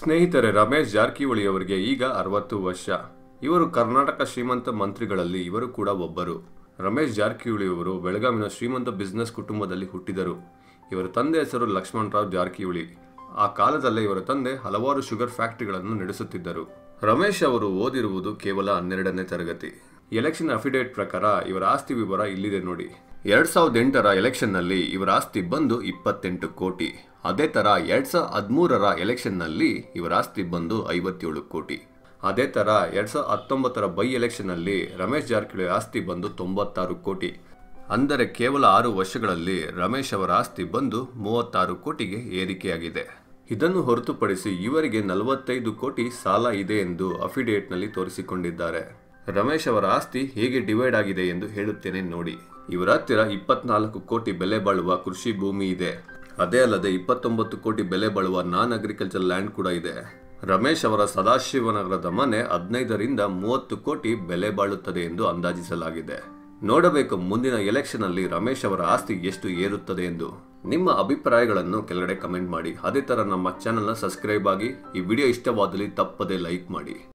ಸ್ನೇಹಿತರೆ ರಮೇಶ್ ಜಾರಕಿಹೊಳಿ ಅವರಿಗೆ ಈಗ ಅರವತ್ತು ವರ್ಷ ಇವರು ಕರ್ನಾಟಕ ಶ್ರೀಮಂತ ಮಂತ್ರಿಗಳಲ್ಲಿ ಇವರು ಕೂಡ ಒಬ್ಬರು ರಮೇಶ್ ಜಾರಕಿಹೊಳಿ ಅವರು ಬೆಳಗಾವಿನ ಶ್ರೀಮಂತ ಬಿಸಿನೆಸ್ ಕುಟುಂಬದಲ್ಲಿ ಹುಟ್ಟಿದರು ಇವರ ತಂದೆ ಹೆಸರು ಲಕ್ಷ್ಮಣರಾವ್ ಜಾರಕಿಹೊಳಿ ಆ ಕಾಲದಲ್ಲೇ ಇವರ ತಂದೆ ಹಲವಾರು ಶುಗರ್ ಫ್ಯಾಕ್ಟರಿಗಳನ್ನು ನಡೆಸುತ್ತಿದ್ದರು ರಮೇಶ್ ಅವರು ಓದಿರುವುದು ಕೇವಲ ಹನ್ನೆರಡನೇ ತರಗತಿ ಎಲೆಕ್ಷನ್ ಅಫಿಡೇಟ್ ಪ್ರಕಾರ ಇವರ ಆಸ್ತಿ ವಿವರ ಇಲ್ಲಿದೆ ನೋಡಿ ಎರಡ್ ಸಾವಿರದ ಎಂಟರ ಎಲೆಕ್ಷನ್ನಲ್ಲಿ ಇವರ ಆಸ್ತಿ ಬಂದು ಇಪ್ಪತ್ತೆಂಟು ಕೋಟಿ ಅದೇ ತರ ಎರಡ್ ಸಾವಿರದ ಹದಿಮೂರರ ಎಲೆಕ್ಷನ್ನಲ್ಲಿ ಇವರ ಆಸ್ತಿ ಬಂದು ಐವತ್ತೇಳು ಕೋಟಿ ಅದೇ ತರ ಎರಡ್ ಸಾವಿರದ ಹತ್ತೊಂಬತ್ತರ ಬೈ ಎಲೆಕ್ಷನ್ನಲ್ಲಿ ರಮೇಶ್ ಜಾರಕಿಹೊಳಿ ಆಸ್ತಿ ಬಂದು ತೊಂಬತ್ತಾರು ಕೋಟಿ ಅಂದರೆ ಕೇವಲ ಆರು ವರ್ಷಗಳಲ್ಲಿ ರಮೇಶ್ ಅವರ ಆಸ್ತಿ ಬಂದು ಮೂವತ್ತಾರು ಕೋಟಿಗೆ ಏರಿಕೆಯಾಗಿದೆ ಇದನ್ನು ಹೊರತುಪಡಿಸಿ ಇವರಿಗೆ ನಲವತ್ತೈದು ಕೋಟಿ ಸಾಲ ಇದೆ ಎಂದು ಅಫಿಡೇಟ್ನಲ್ಲಿ ತೋರಿಸಿಕೊಂಡಿದ್ದಾರೆ ರಮೇಶ್ ಅವರ ಆಸ್ತಿ ಹೇಗೆ ಡಿವೈಡ್ ಆಗಿದೆ ಎಂದು ಹೇಳುತ್ತೇನೆ ನೋಡಿ ಇವರ ಹತ್ತಿರ ಇಪ್ಪತ್ನಾಲ್ಕು ಕೋಟಿ ಬೆಲೆ ಬಾಳುವ ಕೃಷಿ ಭೂಮಿ ಇದೆ ಅದೇ ಅಲ್ಲದೆ ಇಪ್ಪತ್ತೊಂಬತ್ತು ಕೋಟಿ ಬೆಲೆ ಬಾಳುವ ನಾನ್ ಅಗ್ರಿಕಲ್ಚರ್ ಲ್ಯಾಂಡ್ ಕೂಡ ಇದೆ ರಮೇಶ್ ಅವರ ಸದಾಶಿವನಗರದ ಮನೆ ಹದಿನೈದರಿಂದ ಮೂವತ್ತು ಕೋಟಿ ಬೆಲೆ ಬಾಳುತ್ತದೆ ಎಂದು ಅಂದಾಜಿಸಲಾಗಿದೆ ನೋಡಬೇಕು ಮುಂದಿನ ಎಲೆಕ್ಷನ್ ಅಲ್ಲಿ ರಮೇಶ್ ಅವರ ಆಸ್ತಿ ಎಷ್ಟು ಏರುತ್ತದೆ ಎಂದು ನಿಮ್ಮ ಅಭಿಪ್ರಾಯಗಳನ್ನು ಕೆಳಗಡೆ ಕಮೆಂಟ್ ಮಾಡಿ ಅದೇ ತರ ನಮ್ಮ ಚಾನೆಲ್ನ ಸಬ್ಸ್ಕ್ರೈಬ್ ಆಗಿ ಈ ವಿಡಿಯೋ ಇಷ್ಟವಾದಲ್ಲಿ ತಪ್ಪದೇ ಲೈಕ್ ಮಾಡಿ